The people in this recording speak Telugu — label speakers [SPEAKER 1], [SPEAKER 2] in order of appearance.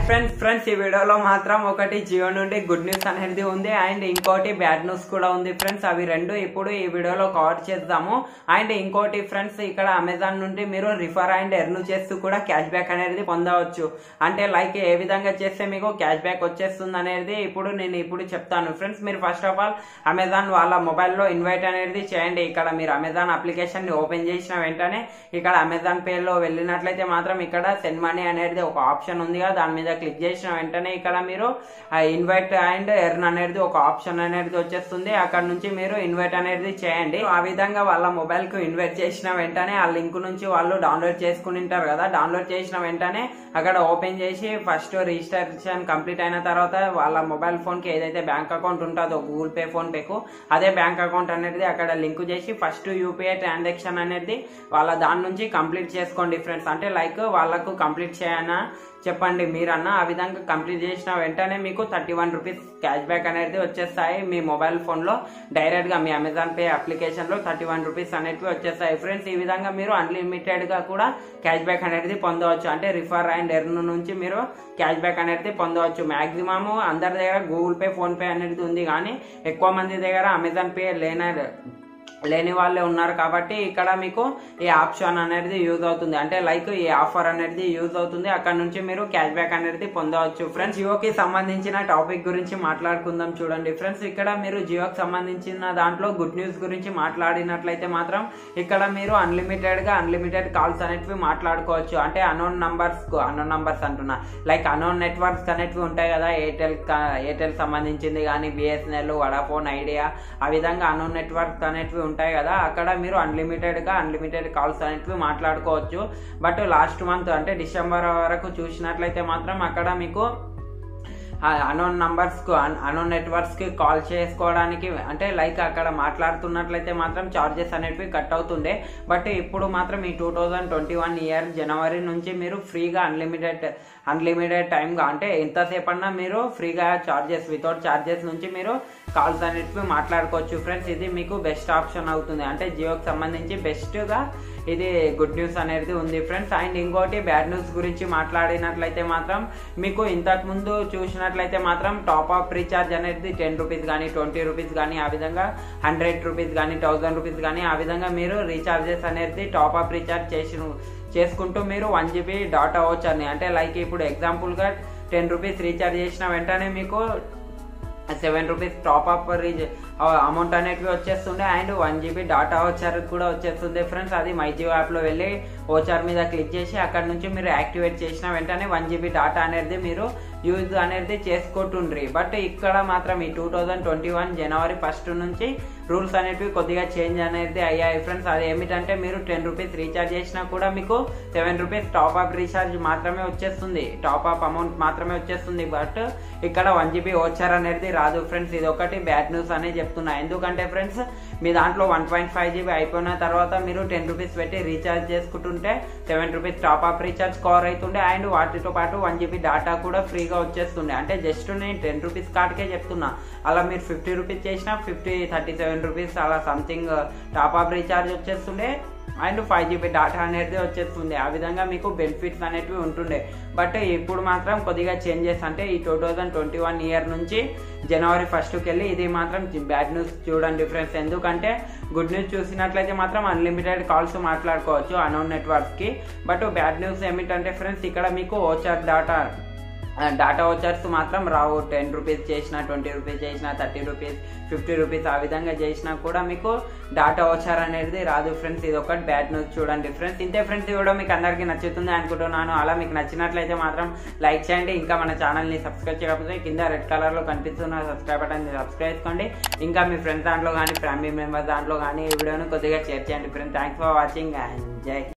[SPEAKER 1] ఫ్రెండ్స్ ఫ్రెండ్స్ ఈ వీడియోలో మాత్రం ఒకటి జియో నుండి గుడ్ న్యూస్ అనేది ఉంది అండ్ ఇంకోటి బ్యాడ్ న్యూస్ కూడా ఉంది ఫ్రెండ్స్ అవి రెండు ఇప్పుడు ఈ వీడియోలో కవర్ చేద్దాము అండ్ ఇంకోటి ఫ్రెండ్స్ ఇక్కడ అమెజాన్ నుండి మీరు రిఫర్ అండ్ ఎర్న్ చేస్తూ కూడా క్యాష్ బ్యాక్ అనేది పొందవచ్చు అంటే లైక్ ఏ విధంగా చేస్తే మీకు క్యాష్ బ్యాక్ వచ్చేస్తుంది అనేది ఇప్పుడు నేను ఇప్పుడు చెప్తాను ఫ్రెండ్స్ మీరు ఫస్ట్ ఆఫ్ ఆల్ అమెజాన్ వాళ్ళ మొబైల్లో ఇన్వైట్ అనేది చేయండి ఇక్కడ మీరు అమెజాన్ అప్లికేషన్ ని ఓపెన్ చేసిన వెంటనే ఇక్కడ అమెజాన్ పే లో వెళ్ళినట్లయితే మాత్రం ఇక్కడ సెండ్ మనీ అనేది ఒక ఆప్షన్ ఉంది కదా దాని మీద క్లిక్ చేసిన వెంటనే ఇక్కడ మీరు ఇన్వైట్ అండ్ ఎర్న్ అనేది ఒక ఆప్షన్ అనేది వచ్చేస్తుంది అక్కడ నుంచి మీరు ఇన్వైట్ అనేది చేయండి ఆ విధంగా వాళ్ళ మొబైల్ కు ఇన్వైట్ చేసిన వెంటనే ఆ లింక్ నుంచి వాళ్ళు డౌన్లోడ్ చేసుకుని ఉంటారు కదా డౌన్లోడ్ చేసిన వెంటనే అక్కడ ఓపెన్ చేసి ఫస్ట్ రిజిస్ట్రేషన్ కంప్లీట్ అయిన తర్వాత వాళ్ళ మొబైల్ ఫోన్ కి ఏదైతే బ్యాంక్ అకౌంట్ ఉంటుందో గూగుల్ పే ఫోన్ పేకు అదే బ్యాంక్ అకౌంట్ అనేది అక్కడ లింక్ చేసి ఫస్ట్ యూపీఐ ట్రాన్సాక్షన్ అనేది వాళ్ళ దాని నుంచి కంప్లీట్ చేసుకోండి ఫ్రెండ్స్ అంటే లైక్ వాళ్ళకు కంప్లీట్ చేయనా చెప్పండి మీరన్నా ఆ విధంగా కంప్లీట్ చేసిన వెంటనే మీకు thirty one rupees cash back అనేది వచ్చేస్తాయి మీ మొబైల్ ఫోన్ లో డైరెక్ట్ గా మీ అమెజాన్ పే అప్లికేషన్ లో థర్టీ వన్ రూపీస్ అనేవి వచ్చేస్తాయి ఫ్రెండ్స్ ఈ విధంగా మీరు అన్లిమిటెడ్ గా కూడా క్యాష్ బ్యాక్ అనేది పొందవచ్చు అంటే రిఫర్ అండ్ ఎర్న్ నుంచి మీరు క్యాష్ బ్యాక్ అనేది పొందవచ్చు మాక్సిమం అందరి దగ్గర గూగుల్ పే ఫోన్ పే అనేది ఉంది కానీ ఎక్కువ మంది దగ్గర అమెజాన్ పే లేన లేని వాళ్ళే ఉన్నారు కాబట్టి ఇక్కడ మీకు ఈ ఆప్షన్ అనేది యూజ్ అవుతుంది అంటే లైక్ ఈ ఆఫర్ అనేది యూజ్ అవుతుంది అక్కడ నుంచి మీరు క్యాష్ బ్యాక్ అనేది పొందవచ్చు ఫ్రెండ్స్ జియోకి సంబంధించిన టాపిక్ గురించి మాట్లాడుకుందాం చూడండి ఫ్రెండ్స్ ఇక్కడ మీరు జియోకి సంబంధించిన దాంట్లో గుడ్ న్యూస్ గురించి మాట్లాడినట్లయితే మాత్రం ఇక్కడ మీరు అన్లిమిటెడ్ గా అన్లిమిటెడ్ కాల్స్ అనేటివి మాట్లాడుకోవచ్చు అంటే అనోన్ నంబర్స్ అనోన్ నంబర్స్ అంటున్నా లైక్ అనోన్ నెట్వర్క్స్ అనేటివి ఉంటాయి కదా ఎయిర్టెల్ ఎయిర్టెల్ సంబంధించింది కానీ బిఎస్ఎన్ఎల్ వడాఫోన్ ఐడియా ఆ విధంగా అనోన్ నెట్వర్క్స్ అనేటివి ఉంటాయి కదా అక్కడ మీరు అన్లిమిటెడ్ గా అన్లిమిటెడ్ కాల్స్ అనేటివి మాట్లాడుకోవచ్చు బట్ లాస్ట్ మంత్ అంటే డిసెంబర్ వరకు చూసినట్లయితే మాత్రం అక్కడ మీకు అనోన్ నంబర్స్ కు అనోన్ నెట్వర్క్స్ కి కాల్ చేసుకోవడానికి అంటే లైక్ అక్కడ మాట్లాడుతున్నట్లయితే మాత్రం చార్జెస్ అనేటివి కట్ అవుతుండే బట్ ఇప్పుడు మాత్రం ఈ two thousand twenty one year జనవరి నుంచి మీరు ఫ్రీగా అన్లిమిటెడ్ అన్లిమిటెడ్ టైంగా అంటే ఎంతసేపు అన్నా మీరు ఫ్రీగా చార్జెస్ వితౌట్ చార్జెస్ నుంచి మీరు కాల్స్ అనేటివి మాట్లాడుకోవచ్చు ఫ్రెండ్స్ ఇది మీకు బెస్ట్ ఆప్షన్ అవుతుంది అంటే జియోకి సంబంధించి బెస్ట్గా ఇది గుడ్ న్యూస్ అనేది ఉంది ఫ్రెండ్స్ అండ్ ఇంకోటి బ్యాడ్ న్యూస్ గురించి మాట్లాడినట్లయితే మాత్రం మీకు ఇంతకు ముందు చూసినట్లయితే మాత్రం టాప్ అప్ రీఛార్జ్ అనేది టెన్ రూపీస్ కానీ ట్వంటీ రూపీస్ కానీ ఆ విధంగా హండ్రెడ్ రూపీస్ కానీ థౌసండ్ రూపీస్ కానీ ఆ విధంగా మీరు రీఛార్జెస్ అనేది టాప్ అప్ రీఛార్జ్ చేసి చేసుకుంటూ మీరు వన్ జీబీ డాటా వచ్చని అంటే లైక్ ఇప్పుడు ఎగ్జాంపుల్గా టెన్ రూపీస్ రీఛార్జ్ చేసిన వెంటనే మీకు seven rupees top up amount అనేటివి వచ్చేస్తుండే and one GB data voucher కూడా వచ్చేస్తుంది ఫ్రెండ్స్ అది మై జియో యాప్లో వెళ్ళి ఓచర్ మీద క్లిక్ చేసి అక్కడ నుంచి మీరు యాక్టివేట్ చేసిన వెంటనే వన్ జీబీ డాటా అనేది మీరు యూజ్ అనేది చేసుకుంటుండ్రి బట్ ఇక్కడ మాత్రం ఈ టూ థౌజండ్ ట్వంటీ వన్ జనవరి ఫస్ట్ నుంచి రూల్స్ అనేటివి కొద్దిగా చేంజ్ అనేది అయ్యాయి ఫ్రెండ్స్ అది ఏమిటంటే మీరు టెన్ రూపీస్ రీఛార్జ్ చేసినా కూడా మీకు seven rupees top up recharge మాత్రమే వచ్చేస్తుంది టాప్ అప్ అమౌంట్ మాత్రమే వచ్చేస్తుంది బట్ ఇక్కడ వన్ జీబీ ఓచర్ అనేది రాదు ఫ్రెండ్స్ ఇది ఒకటి బ్యాడ్ న్యూస్ అనే చెప్తున్నా ఎందుకంటే ఫ్రెండ్స్ మీ దాంట్లో వన్ పాయింట్ ఫైవ్ జీబీ అయిపోయిన తర్వాత మీరు టెన్ రూపీస్ పెట్టి రీఛార్జ్ చేసుకుంటుంటే seven rupees top up recharge cover అవుతుండే అండ్ వాటితో పాటు వన్ జీబీ డాటా కూడా ఫ్రీగా వచ్చేస్తుండే అంటే జస్ట్ నేను టెన్ రూపీస్ కార్డ్కే చెప్తున్నా అలా మీరు ఫిఫ్టీ రూపీస్ చేసినా ఫిఫ్టీ థర్టీ సెవెన్ రూపీస్ అలా సంథింగ్ టాప్ అప్ రీఛార్జ్ వచ్చేస్తుండే అండ్ ఫైవ్ జీబీ డాటా అనేది వచ్చేస్తుంది ఆ విధంగా మీకు బెనిఫిట్స్ అనేటివి ఉంటుండే బట్ ఇప్పుడు మాత్రం కొద్దిగా చేంజెస్ అంటే ఈ two thousand twenty one year నుంచి జనవరి ఫస్ట్కి వెళ్ళి ఇది మాత్రం బ్యాడ్ న్యూస్ చూడండి ఫ్రెండ్స్ ఎందుకంటే గుడ్ న్యూస్ చూసినట్లయితే మాత్రం అన్లిమిటెడ్ కాల్స్ మాట్లాడుకోవచ్చు అనోన్ నెట్వర్క్కి బట్ బ్యాడ్ న్యూస్ ఏమిటంటే ఫ్రెండ్స్ ఇక్కడ మీకు ఓచర్ డాటా డాటా వచ్చర్స్ మాత్రం రావు టెన్ రూపీస్ చేసిన ట్వంటీ రూపీస్ చేసిన థర్టీ రూపీస్ ఫిఫ్టీ రూపీస్ ఆ విధంగా చేసినా కూడా మీకు డాటా వచ్చార్ అనేది రాదు ఫ్రెండ్స్ ఇది ఒకటి బ్యాడ్ న్యూస్ చూడండి ఫ్రెండ్స్ ఇంతే ఫ్రెండ్స్ కూడా మీకు అందరికీ నచ్చుతుంది అనుకుంటున్నాను అలా మీకు నచ్చినట్లయితే మాత్రం లైక్ చేయండి ఇంకా మన ఛానల్ని సబ్స్క్రైబ్ చేయకపోతే కింద రెడ్ కలర్లో కనిపిస్తున్న సబ్స్క్రైబ్ బటన్ సబ్స్క్రైబ్ చేసుకోండి ఇంకా మీ ఫ్రెండ్స్ దాంట్లో కానీ ఫ్యామిలీ మెంబర్స్ దాంట్లో కానీ ఈ వీడియోని కొద్దిగా షేర్ చేయండి friends thanks for watching and జై